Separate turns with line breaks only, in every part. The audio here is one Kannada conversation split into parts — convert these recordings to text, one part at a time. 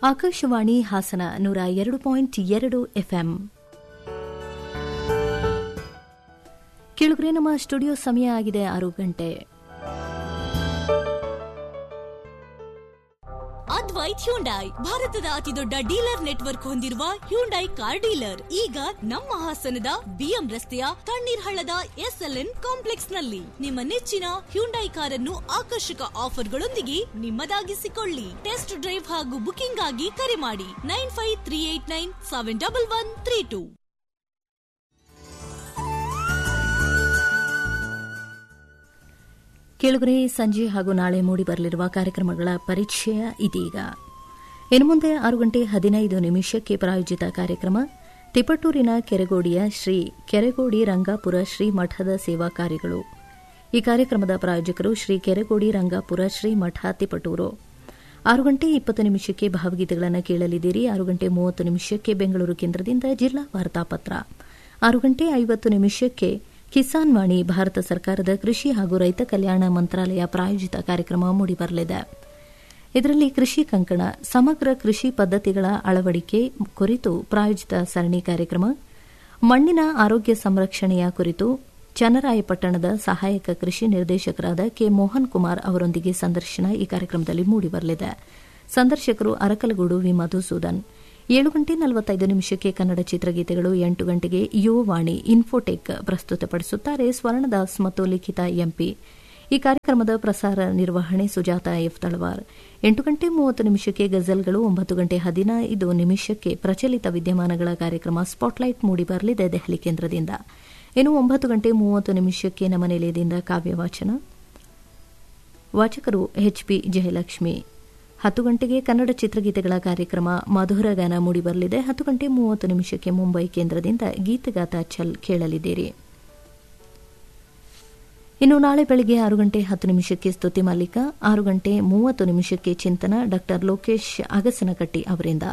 ಆಕಾಶವಾಣಿ ಹಾಸನ ನೂರ ಎರಡು ಪಾಯಿಂಟ್ ಎರಡು ಎಫ್ಎಂ ಕೇಳುಗರೆ ನಮ್ಮ ಸ್ಟುಡಿಯೋ ಸಮಯ ಆಗಿದೆ ಆರು ಗಂಟೆ
ಅದ್ವೈತ್ ಹ್ಯುಂಡೈ ಭಾರತದ ಅತಿದೊಡ್ಡ ಡೀಲರ್ ನೆಟ್ವರ್ಕ್ ಹೊಂದಿರುವ ಹ್ಯುಂಡೈ ಕಾರ್ ಡೀಲರ್ ಈಗ ನಮ್ಮ ಹಾಸನದ ಬಿಎಂ ರಸ್ತೆಯ ತಣ್ಣೀರ್ ಹಳ್ಳದ ಎಸ್ಎಲ್ಎನ್ ಕಾಂಪ್ಲೆಕ್ಸ್ ನಲ್ಲಿ ನಿಮ್ಮ ನೆಚ್ಚಿನ ಹ್ಯುಂಡೈ ಕಾರನ್ನು ಆಕರ್ಷಕ ಆಫರ್ಗಳೊಂದಿಗೆ ನಿಮ್ಮದಾಗಿಸಿಕೊಳ್ಳಿ ಟೆಸ್ಟ್ ಡ್ರೈವ್ ಹಾಗೂ ಬುಕಿಂಗ್ ಆಗಿ ಕರೆ ಮಾಡಿ nine five three eight nine seven double one three two
ಕೇಳುಗರೆ ಸಂಜೆ ಹಾಗೂ ನಾಳೆ ಮೂಡಿಬರಲಿರುವ ಕಾರ್ಯಕ್ರಮಗಳ ಪರಿಚಯ ಇದೀಗ ಇನ್ನು ಮುಂದೆ ಆರು ಗಂಟೆ ಹದಿನೈದು ನಿಮಿಷಕ್ಕೆ ಪ್ರಾಯೋಜಿತ ಕಾರ್ಯಕ್ರಮ ತಿಪಟೂರಿನ ಕೆರೆಗೋಡಿಯ ಶ್ರೀ ಕೆರೆಗೋಡಿ ರಂಗಾಪುರ ಶ್ರೀ ಮಠದ ಸೇವಾ ಕಾರ್ಯಗಳು ಈ ಕಾರ್ಯಕ್ರಮದ ಪ್ರಾಯೋಜಕರು ಶ್ರೀ ಕೆರೆಗೋಡಿ ರಂಗಾಪುರ ಶ್ರೀ ಮಠ ತಿಪಟೂರು ಆರು ಗಂಟೆ ಇಪ್ಪತ್ತು ನಿಮಿಷಕ್ಕೆ ಭಾವಗೀತೆಗಳನ್ನು ಕೇಳಲಿದ್ದೀರಿ ಆರು ಗಂಟೆ ಮೂವತ್ತು ನಿಮಿಷಕ್ಕೆ ಬೆಂಗಳೂರು ಕೇಂದ್ರದಿಂದ ಜಿಲ್ಲಾ ವಾರ್ತಾಪತ್ರ ಆರು ಗಂಟೆ ಐವತ್ತು ನಿಮಿಷಕ್ಕೆ ಕಿಸಾನ್ ವಾಣಿ ಭಾರತ ಸರ್ಕಾರದ ಕೃಷಿ ಹಾಗೂ ರೈತ ಕಲ್ಯಾಣ ಮಂತ್ರಾಲಯ ಪ್ರಾಯೋಜಿತ ಕಾರ್ಯಕ್ರಮ ಮೂಡಿಬರಲಿದೆ ಇದರಲ್ಲಿ ಕೃಷಿ ಕಂಕಣ ಸಮಗ್ರ ಕೃಷಿ ಪದ್ಧತಿಗಳ ಅಳವಡಿಕೆ ಕುರಿತು ಪ್ರಾಯೋಜಿತ ಸರಣಿ ಕಾರ್ಯಕ್ರಮ ಮಣ್ಣಿನ ಆರೋಗ್ಯ ಸಂರಕ್ಷಣೆಯ ಕುರಿತು ಚನ್ನರಾಯಪಟ್ಟಣದ ಸಹಾಯಕ ಕೃಷಿ ನಿರ್ದೇಶಕರಾದ ಕೆ ಮೋಹನ್ ಕುಮಾರ್ ಅವರೊಂದಿಗೆ ಸಂದರ್ಶನ ಈ ಕಾರ್ಯಕ್ರಮದಲ್ಲಿ ಮೂಡಿಬರಲಿದೆ ಸಂದರ್ಶಕರು ಅರಕಲಗೂಡು ವಿ ಮಧುಸೂದನ್ ಏಳು ಗಂಟೆ ನಲವತ್ತೈದು ನಿಮಿಷಕ್ಕೆ ಕನ್ನಡ ಚಿತ್ರಗೀತೆಗಳು ಎಂಟು ಗಂಟೆಗೆ ಯುವವಾಣಿ ಇನ್ಫೋಟೆಕ್ ಪ್ರಸ್ತುತಪಡಿಸುತ್ತಾರೆ ಸ್ವರ್ಣದಾಸ್ ಮತ್ತು ಲಿಖಿತ ಎಂಪಿ ಈ ಕಾರ್ಯಕ್ರಮದ ಪ್ರಸಾರ ನಿರ್ವಹಣೆ ಸುಜಾತ ಎಫ್ ತಳವಾರ್ ಎಂಟು ಗಂಟೆ ಮೂವತ್ತು ನಿಮಿಷಕ್ಕೆ ಗಜಲ್ಗಳು ಒಂಬತ್ತು ಗಂಟೆ ಹದಿನೈದು ನಿಮಿಷಕ್ಕೆ ಪ್ರಚಲಿತ ವಿದ್ಯಮಾನಗಳ ಕಾರ್ಯಕ್ರಮ ಸ್ಪಾಟ್ಲೈಟ್ ಮೂಡಿಬರಲಿದೆ ದೆಹಲಿ ಕೇಂದ್ರದಿಂದ ಇನ್ನು ಒಂಬತ್ತು ಗಂಟೆ ಮೂವತ್ತು ನಿಮಿಷಕ್ಕೆ ನಮ್ಮ ನಿಲಯದಿಂದ ಕಾವ್ಯವಾಚನ ವಾಚಕರು ಎಚ್ಪಿ ಜಯಲಕ್ಷ್ಮಿ ಹತ್ತು ಗಂಟೆಗೆ ಕನ್ನಡ ಚಿತ್ರಗೀತೆಗಳ ಕಾರ್ಯಕ್ರಮ ಮಧುರಗಾನ ಮೂಡಿಬರಲಿದೆ ಹತ್ತು ಗಂಟೆ ಮೂವತ್ತು ನಿಮಿಷಕ್ಕೆ ಮುಂಬೈ ಕೇಂದ್ರದಿಂದ ಗೀತಗಾತ ಛಲ್ ಕೇಳಲಿದ್ದೀರಿ ಇನ್ನು ನಾಳೆ ಬೆಳಗ್ಗೆ ಆರು ಗಂಟೆ ಹತ್ತು ನಿಮಿಷಕ್ಕೆ ಸ್ತುತಿ ಮಲ್ಲಿಕ ಆರು ಗಂಟೆ ಮೂವತ್ತು ನಿಮಿಷಕ್ಕೆ ಚಿಂತನ ಡಾ ಲೋಕೇಶ್ ಅಗಸನಕಟ್ಟಿ ಅವರಿಂದ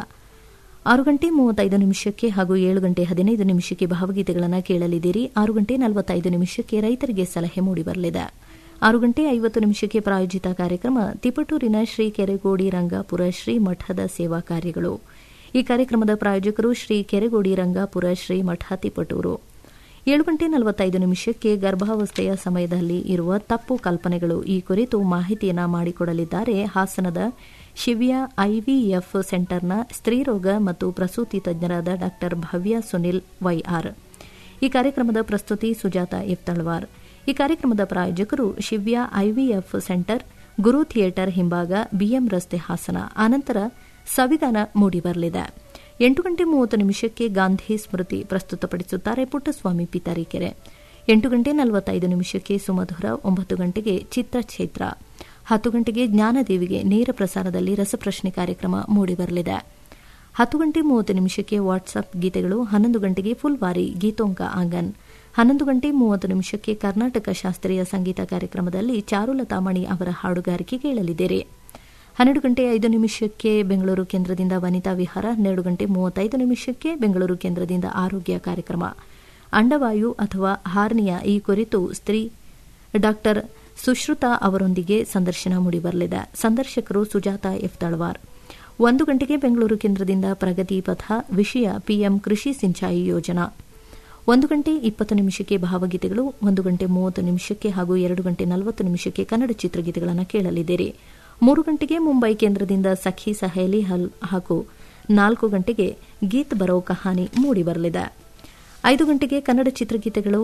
ಆರು ಗಂಟೆ ಮೂವತ್ತೈದು ನಿಮಿಷಕ್ಕೆ ಹಾಗೂ ಏಳು ಗಂಟೆ ಹದಿನೈದು ನಿಮಿಷಕ್ಕೆ ಭಾವಗೀತೆಗಳನ್ನು ಕೇಳಲಿದ್ದೀರಿ ಆರು ಗಂಟೆ ನಲವತ್ತೈದು ನಿಮಿಷಕ್ಕೆ ರೈತರಿಗೆ ಸಲಹೆ ಮೂಡಿಬರಲಿದೆ ಆರು ಗಂಟೆ ಐವತ್ತು ನಿಮಿಷಕ್ಕೆ ಪ್ರಾಯೋಜಿತ ಕಾರ್ಯಕ್ರಮ ತಿಪಟೂರಿನ ಶ್ರೀ ಕೆರೆಗೋಡಿ ರಂಗಾಪುರ ಶ್ರೀ ಮಠದ ಸೇವಾ ಕಾರ್ಯಗಳು ಈ ಕಾರ್ಯಕ್ರಮದ ಪ್ರಾಯೋಜಕರು ಶ್ರೀ ಕೆರೆಗೋಡಿ ರಂಗಾಪುರ ಶ್ರೀ ಮಠ ತಿಪಟೂರು ಏಳು ಗಂಟೆ ನಲವತ್ತೈದು ನಿಮಿಷಕ್ಕೆ ಗರ್ಭಾವಸ್ಥೆಯ ಸಮಯದಲ್ಲಿ ಇರುವ ತಪ್ಪು ಕಲ್ಪನೆಗಳು ಈ ಕುರಿತು ಮಾಹಿತಿಯನ್ನು ಮಾಡಿಕೊಡಲಿದ್ದಾರೆ ಹಾಸನದ ಶಿವ್ಯ ಐವಿಎಫ್ ಸೆಂಟರ್ನ ಸ್ತ್ರೀರೋಗ ಮತ್ತು ಪ್ರಸೂತಿ ತಜ್ಞರಾದ ಡಾ ಭವ್ಯ ಸುನಿಲ್ ವೈಆರ್ ಈ ಕಾರ್ಯಕ್ರಮದ ಪ್ರಸ್ತುತಿ ಸುಜಾತ ಎಫ್ ತಳವಾರ್ ಈ ಕಾರ್ಯಕ್ರಮದ ಪ್ರಾಯೋಜಕರು Shivya IVF centre Guru theatre ಹಿಂಭಾಗ ಬಿಎಂ ರಸ್ತೆ ಹಾಸನ ಆನಂತರ ಸವಿಗಾನ ಮೂಡಿಬರಲಿದೆ ಎಂಟು ಗಂಟೆ ಮೂವತ್ತು ನಿಮಿಷಕ್ಕೆ ಗಾಂಧಿ ಸ್ಮೃತಿ ಪ್ರಸ್ತುತಪಡಿಸುತ್ತಾರೆ ಪುಟ್ಟಸ್ವಾಮಿ ಪಿತಾರಿಕೆರೆ ಎಂಟು ಗಂಟೆ ನಲವತ್ತೈದು ನಿಮಿಷಕ್ಕೆ ಸುಮಧುರ ಒಂಬತ್ತು ಗಂಟೆಗೆ ಚಿತ್ರಕ್ಷೇತ್ರ ಹತ್ತು ಗಂಟೆಗೆ ಜ್ಞಾನದೇವಿಗೆ ನೇರ ಪ್ರಸಾರದಲ್ಲಿ ರಸಪ್ರಶ್ನೆ ಕಾರ್ಯಕ್ರಮ ಮೂಡಿಬರಲಿದೆ ಹತ್ತು ಗಂಟೆ ಮೂವತ್ತು ನಿಮಿಷಕ್ಕೆ ವಾಟ್ಸ್ಆಪ್ ಗೀತೆಗಳು ಹನ್ನೊಂದು ಗಂಟೆಗೆ ಫುಲ್ವಾರಿ ಗೀತೋಂಕ ಆಂಗನ್ ಹನ್ನೊಂದು ಗಂಟೆ ಮೂವತ್ತು ನಿಮಿಷಕ್ಕೆ ಕರ್ನಾಟಕ ಶಾಸ್ತ್ರೀಯ ಸಂಗೀತ ಕಾರ್ಯಕ್ರಮದಲ್ಲಿ ಚಾರುಲತಾ ಮಣಿ ಅವರ ಹಾಡುಗಾರಿಕೆ ಕೇಳಲಿದ್ದೀರಿ ಹನ್ನೆರಡು ಗಂಟೆ ಐದು ನಿಮಿಷಕ್ಕೆ ಬೆಂಗಳೂರು ಕೇಂದ್ರದಿಂದ ವನಿತಾ ವಿಹಾರ ಹನ್ನೆರಡು ಗಂಟೆ ಮೂವತ್ತೈದು ನಿಮಿಷಕ್ಕೆ ಬೆಂಗಳೂರು ಕೇಂದ್ರದಿಂದ ಆರೋಗ್ಯ ಕಾರ್ಯಕ್ರಮ ಅಂಡವಾಯು ಅಥವಾ ಹಾರ್ನಿಯಾ ಈ ಕುರಿತು ಸ್ತ್ರೀ ಡಾಕ್ಟರ್ ಸುಶ್ರುತಾ ಅವರೊಂದಿಗೆ ಸಂದರ್ಶನ ಮೂಡಿಬರಲಿದೆ ಸಂದರ್ಶಕರು ಸುಜಾತ ಎಫ್ ತಳವಾರ್ ಒಂದು ಗಂಟೆಗೆ ಬೆಂಗಳೂರು ಕೇಂದ್ರದಿಂದ ಪ್ರಗತಿ ಪಥ ವಿಷಯ ಪಿಎಂ ಕೃಷಿ ಸಿಂಚಾಯಿ ಯೋಜನಾ ಒಂದು ಗಂಟೆ ಇಪ್ಪತ್ತು ನಿಮಿಷಕ್ಕೆ ಭಾವಗೀತೆಗಳು ಒಂದು ಗಂಟೆ ಮೂವತ್ತು ನಿಮಿಷಕ್ಕೆ ಹಾಗೂ ಎರಡು ಗಂಟೆ ನಲವತ್ತು ನಿಮಿಷಕ್ಕೆ ಕನ್ನಡ ಚಿತ್ರಗೀತೆಗಳನ್ನು ಕೇಳಲಿದ್ದೀರಿ ಮೂರು ಗಂಟೆಗೆ ಮುಂಬೈ ಕೇಂದ್ರದಿಂದ ಸಖಿ ಸಹೇಲಿ ಹಾಗೂ ನಾಲ್ಕು ಗಂಟೆಗೆ ಗೀತ್ ಬರೋ ಕಹಾನಿ ಮೂಡಿಬರಲಿದೆ ಐದು ಗಂಟೆಗೆ ಕನ್ನಡ ಚಿತ್ರಗೀತೆಗಳು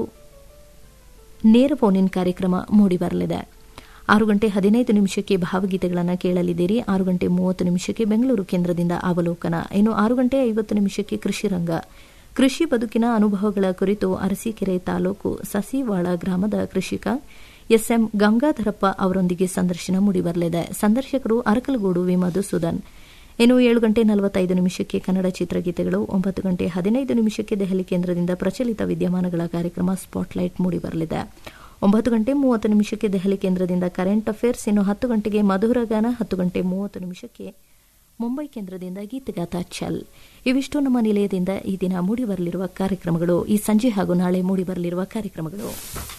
ನೇರ ಫೋನ್ ಇನ್ ಕಾರ್ಯಕ್ರಮ ಮೂಡಿಬರಲಿದೆ ಆರು ಗಂಟೆ ಹದಿನೈದು ನಿಮಿಷಕ್ಕೆ ಭಾವಗೀತೆಗಳನ್ನು ಕೇಳಲಿದ್ದೀರಿ ಆರು ಗಂಟೆ ಮೂವತ್ತು ನಿಮಿಷಕ್ಕೆ ಬೆಂಗಳೂರು ಕೇಂದ್ರದಿಂದ ಅವಲೋಕನ ಇನ್ನು ಆರು ಗಂಟೆ ಐವತ್ತು ನಿಮಿಷಕ್ಕೆ ಕೃಷಿ ರಂಗ ಕೃಷಿ ಬದುಕಿನ ಅನುಭವಗಳ ಕುರಿತು ಅರಸೀಕೆರೆ ತಾಲೂಕು ಸಸಿವಾಳ ಗ್ರಾಮದ ಕೃಷಿಕ ಎಸ್ಎಂ ಗಂಗಾಧರಪ್ಪ ಅವರೊಂದಿಗೆ ಸಂದರ್ಶನ ಮೂಡಿಬರಲಿದೆ ಸಂದರ್ಶಕರು ಅರಕಲಗೂಡು ವಿ ಮಧುಸೂದನ್ ಇನ್ನು ಏಳು ಗಂಟೆ ನಲವತ್ತೈದು ನಿಮಿಷಕ್ಕೆ ಕನ್ನಡ ಚಿತ್ರಗೀತೆಗಳು ಒಂಬತ್ತು ಗಂಟೆ ಹದಿನೈದು ನಿಮಿಷಕ್ಕೆ ದೆಹಲಿ ಕೇಂದ್ರದಿಂದ ಪ್ರಚಲಿತ ವಿದ್ಯಮಾನಗಳ ಕಾರ್ಯಕ್ರಮ ಸ್ಪಾಟ್ಲೈಟ್ ಮೂಡಿಬರಲಿದೆ ಒಂಬತ್ತು ಗಂಟೆ ಮೂವತ್ತು ನಿಮಿಷಕ್ಕೆ ದೆಹಲಿ ಕೇಂದ್ರದಿಂದ ಕರೆಂಟ್ ಅಫೇರ್ಸ್ ಇನ್ನು ಹತ್ತು ಗಂಟೆಗೆ ಮಧುರಗಾನ ಹತ್ತು ಗಂಟೆ ಮೂವತ್ತು ನಿಮಿಷಕ್ಕೆ ಮುಂಬೈ ಕೇಂದ್ರದಿಂದ ಗೀತಗಾತ ಛಲ್ ಇವಿಷ್ಟು ನಮ್ಮ ನಿಲಯದಿಂದ ಈ ದಿನ ಮೂಡಿಬರಲಿರುವ ಕಾರ್ಯಕ್ರಮಗಳು ಈ ಸಂಜೆ ಹಾಗೂ ನಾಳೆ ಮೂಡಿಬರಲಿರುವ ಕಾರ್ಯಕ್ರಮಗಳು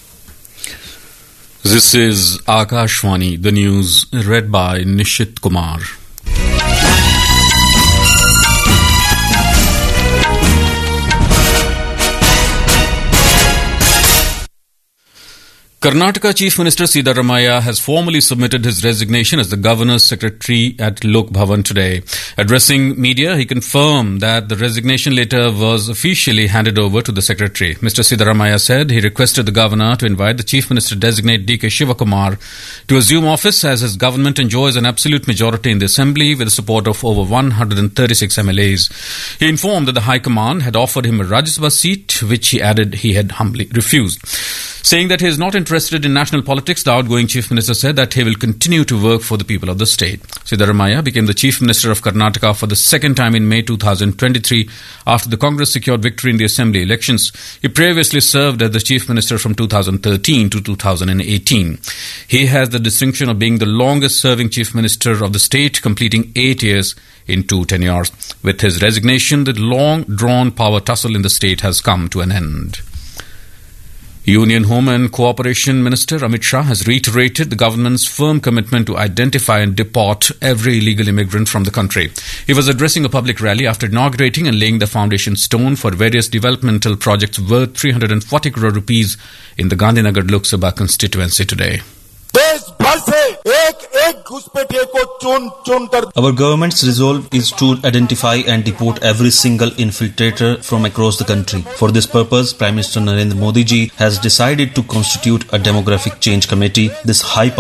This is Akashwani, the news read by Nishit Kumar. Karnataka Chief Minister Siddharamaya has formally submitted his resignation as the Governor's Secretary at Lok Bhavan today. Addressing media, he confirmed that the resignation letter was officially handed over to the Secretary. Mr. Siddharamaya said he requested the Governor to invite the Chief Minister designate DK Shivakumar to assume office as his government enjoys an absolute majority in the Assembly with the support of over 136 MLAs. He informed that the High Command had offered him a Rajya Sabha seat, which he added he had humbly refused. Saying that he is not interested in national politics, the outgoing Chief Minister said that he will continue to work for the people of the state. Siddharamaya became the Chief Minister of Karnataka for the second time in May 2023 after the Congress secured victory in the Assembly elections. He previously served as the Chief Minister from 2013 to 2018. He has the distinction of being the longest serving Chief Minister of the state, completing eight years in two tenures. With his resignation, the long drawn power tussle in the state has come to an end. Union Home and Cooperation Minister Amit Shah has reiterated the government's firm commitment to identify and deport every illegal immigrant from the country. He was addressing a public rally after inaugurating and laying the foundation stone for various developmental projects worth 340 crore rupees in the Gandhinagar Lok Sabha constituency today.
देश भर से एक एक घुसपैठिए को चुन चुन कर
Our government's resolve is to identify and deport every single infiltrator from across the country. For this purpose, Prime Minister Narendra Modi ji has decided to constitute a demographic change committee. This high